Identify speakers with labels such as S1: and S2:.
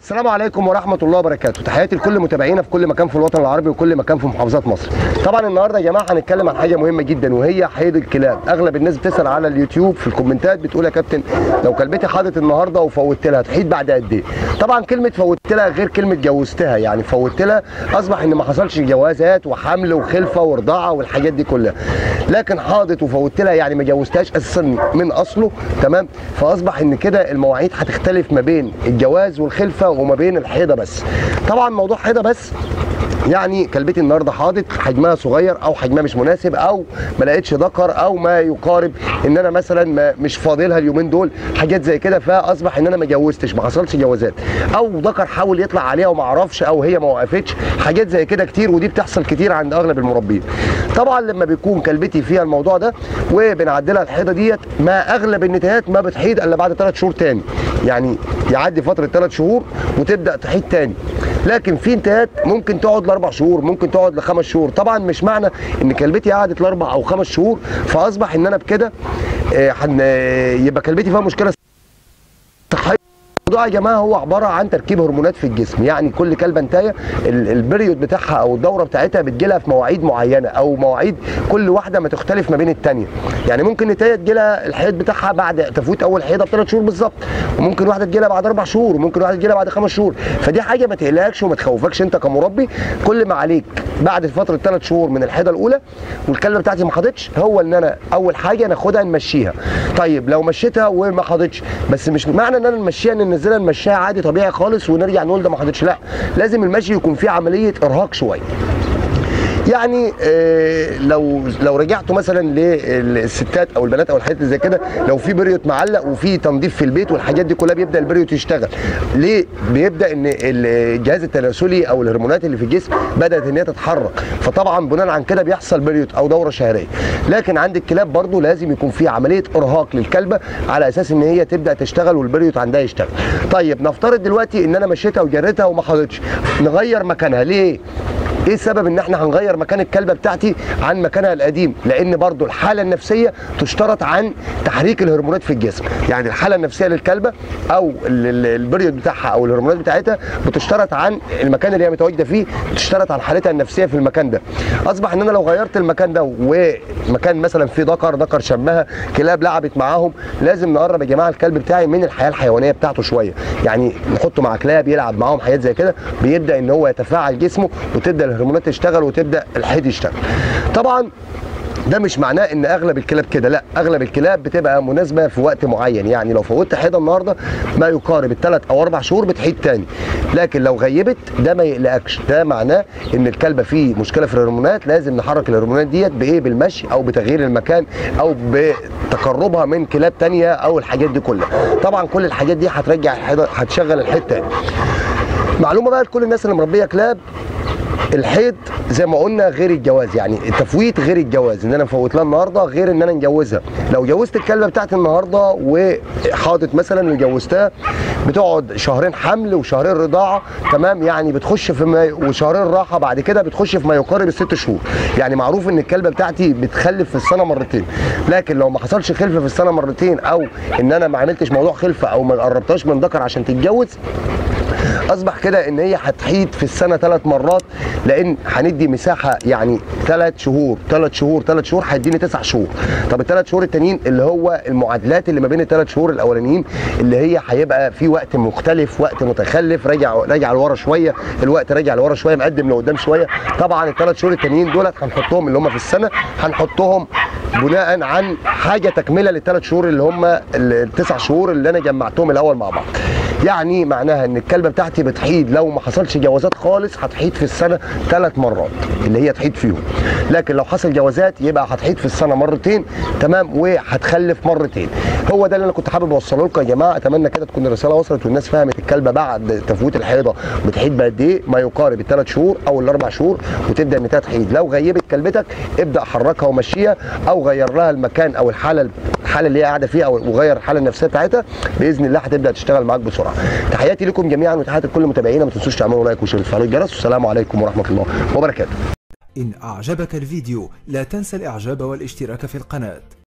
S1: السلام عليكم ورحمة الله وبركاته، تحياتي لكل متابعينا في كل مكان في الوطن العربي وكل مكان في محافظات مصر. طبعا النهارده يا جماعة هنتكلم عن حاجة مهمة جدا وهي حيض الكلاب، أغلب الناس بتسأل على اليوتيوب في الكومنتات بتقول يا كابتن لو كلبتي حاضت النهارده وفوتت لها تحيض بعد قد إيه؟ طبعا كلمة فوتت لها غير كلمة جوزتها، يعني فوتت لها أصبح إن ما حصلش جوازات وحمل وخلفة ورضاعة والحاجات دي كلها. لكن حاضت وفوتت لها يعني ما جوزتهاش أساسا من أصله تمام؟ فأصبح إن كده المواعيد هتختلف ما بين الجواز والخلفة وما بين الحيضه بس طبعا موضوع حيضه بس يعني كلبتي النهارده حاضت حجمها صغير او حجمها مش مناسب او ما لقيتش ذكر او ما يقارب ان انا مثلا ما مش فاضلها اليومين دول حاجات زي كده فاصبح ان انا ما جوزتش ما حصلش جوازات او ذكر حاول يطلع عليها وما عرفش او هي ما وقفتش حاجات زي كده كتير ودي بتحصل كتير عند اغلب المربين طبعا لما بيكون كلبتي فيها الموضوع ده وبنعدلها الحيضه ديت ما اغلب النتايات ما بتحيض الا بعد ثلاث شهور تاني يعني يعدي فتره ثلاث شهور وتبدا تحيض تاني لكن في انتهاءات ممكن تقعد لاربع شهور ممكن تقعد لخمس شهور طبعا مش معنى ان كلبتي قعدت لاربع او خمس شهور فاصبح ان انا بكده آه، حن- آه، يبقى كلبتي فيها مشكله صحيه الموضوع يا جماعه هو عباره عن تركيب هرمونات في الجسم يعني كل كلبه انتايه ال- البريود بتاعها او الدوره بتاعتها بتجيلها في مواعيد معينه او مواعيد كل واحده ما تختلف ما بين الثانيه يعني ممكن نتايه تجيلها الحيض بتاعها بعد تفويت اول حيضه بثلاث شهور بالظبط وممكن واحده تجيلها بعد اربع شهور وممكن واحده تجيلها بعد خمس شهور فدي حاجه ما تقلقكش وما تخوفكش انت كمربي كل ما عليك بعد فتره ثلاث شهور من الحيضه الاولى والكلبه بتاعتي ما حاضتش هو ان انا اول حاجه ناخدها نمشيها طيب لو مشيتها وما حاضتش بس مش معنى ان انا نمشيها ان ننزلها نمشيها عادي طبيعي خالص ونرجع نقول ده ما حاضتش لا لازم المشي يكون فيه عمليه ارهاق شويه يعني آه، لو لو رجعتوا مثلا للستات او البنات او الحاجات اللي زي كده لو في بريوت معلق وفي تنظيف في البيت والحاجات دي كلها بيبدا البريوت يشتغل ليه بيبدا ان الجهاز التناسلي او الهرمونات اللي في الجسم بدات ان هي تتحرك فطبعا بناء عن كده بيحصل بريوت او دوره شهريه لكن عند الكلاب برضو لازم يكون في عمليه ارهاق للكلبه على اساس ان هي تبدا تشتغل والبريوت عندها يشتغل طيب نفترض دلوقتي ان انا مشيتها وجريتها وما حاضتش نغير مكانها ليه ايه السبب ان احنا هنغير مكان الكلبه بتاعتي عن مكانها القديم لان برضو الحاله النفسيه تشترط عن تحريك الهرمونات في الجسم يعني الحاله النفسيه للكلبه او ال- ال- البريود بتاعها او الهرمونات بتاعتها بتشترط عن المكان اللي هي متواجده فيه بتشترط عن حالتها النفسيه في المكان ده اصبح ان انا لو غيرت المكان ده ومكان مثلا فيه ذكر ذكر شمها كلاب لعبت معاهم لازم نقرب يا جماعه الكلب بتاعي من الحياه الحيوانيه بتاعته شويه يعني نحطه مع كلاب يلعب معاهم حاجات زي كده بيبدا ان هو يتفاعل جسمه وتبدا الهرمونات تشتغل وتبدا الحيض يشتغل طبعا ده مش معناه ان اغلب الكلاب كده لا اغلب الكلاب بتبقى مناسبه في وقت معين يعني لو فوتت حيضه النهارده ما يقارب الثلاث او اربع شهور بتحيض تاني لكن لو غيبت ده ما يقلقكش ده معناه ان الكلبه فيه مشكله في الهرمونات لازم نحرك الهرمونات ديت بايه بالمشي او بتغيير المكان او بتقربها من كلاب تانية او الحاجات دي كلها طبعا كل الحاجات دي هترجع الحيضه هتشغل الحيض تاني معلومه بقى لكل الناس اللي مربيه كلاب الحيض زي ما قلنا غير الجواز يعني التفويت غير الجواز ان انا مفوت لها النهارده غير ان انا نجوزها لو جوزت الكلبه بتاعتي النهارده وحاضت مثلا وجوزتها بتقعد شهرين حمل وشهرين رضاعه تمام يعني بتخش في ما وشهرين راحه بعد كده بتخش في ما يقارب الست شهور يعني معروف ان الكلبه بتاعتي بتخلف في السنه مرتين لكن لو ما حصلش خلفه في السنه مرتين او ان انا ما عملتش موضوع خلفه او ما قربتهاش من ذكر عشان تتجوز اصبح كده ان هي هتحيد في السنه ثلاث مرات لان هندي مساحه يعني ثلاث شهور ثلاث شهور ثلاث شهور هيديني تسع شهور طب الثلاث شهور التانيين اللي هو المعادلات اللي ما بين الثلاث شهور الاولانيين اللي هي هيبقى في وقت مختلف وقت متخلف راجع راجع لورا شويه الوقت راجع لورا شويه مقدم لقدام شويه طبعا الثلاث شهور التانيين دولت هنحطهم اللي هم في السنه هنحطهم بناء عن حاجه تكمله للثلاث شهور اللي هم التسع شهور اللي انا جمعتهم الاول مع بعض يعني معناها ان الكلبه بتاعتي بتحيد لو ما حصلش جوازات خالص هتحيد في السنه ثلاث مرات اللي هي تحيد فيهم لكن لو حصل جوازات يبقى هتحيد في السنه مرتين تمام وهتخلف مرتين هو ده اللي انا كنت حابب اوصله لكم يا جماعه اتمنى كده تكون الرساله وصلت والناس فهمت الكلبه بعد تفويت الحيضه بتحيد بقد ايه ما يقارب الثلاث شهور او الاربع شهور وتبدا ان تحيد لو غيبت كلبتك ابدا حركها ومشيها او غير لها المكان او الحاله الحاله اللي هي قاعده فيها او وغير الحاله النفسيه بتاعتها باذن الله هتبدا تشتغل معاك بسرعه تحياتي لكم جميعا وتحياتي لكل متابعينا ما تنسوش تعملوا لايك وشير وتفعلوا الجرس والسلام عليكم ورحمه الله وبركاته
S2: إن أعجبك الفيديو لا تنسى الإعجاب والاشتراك في القناة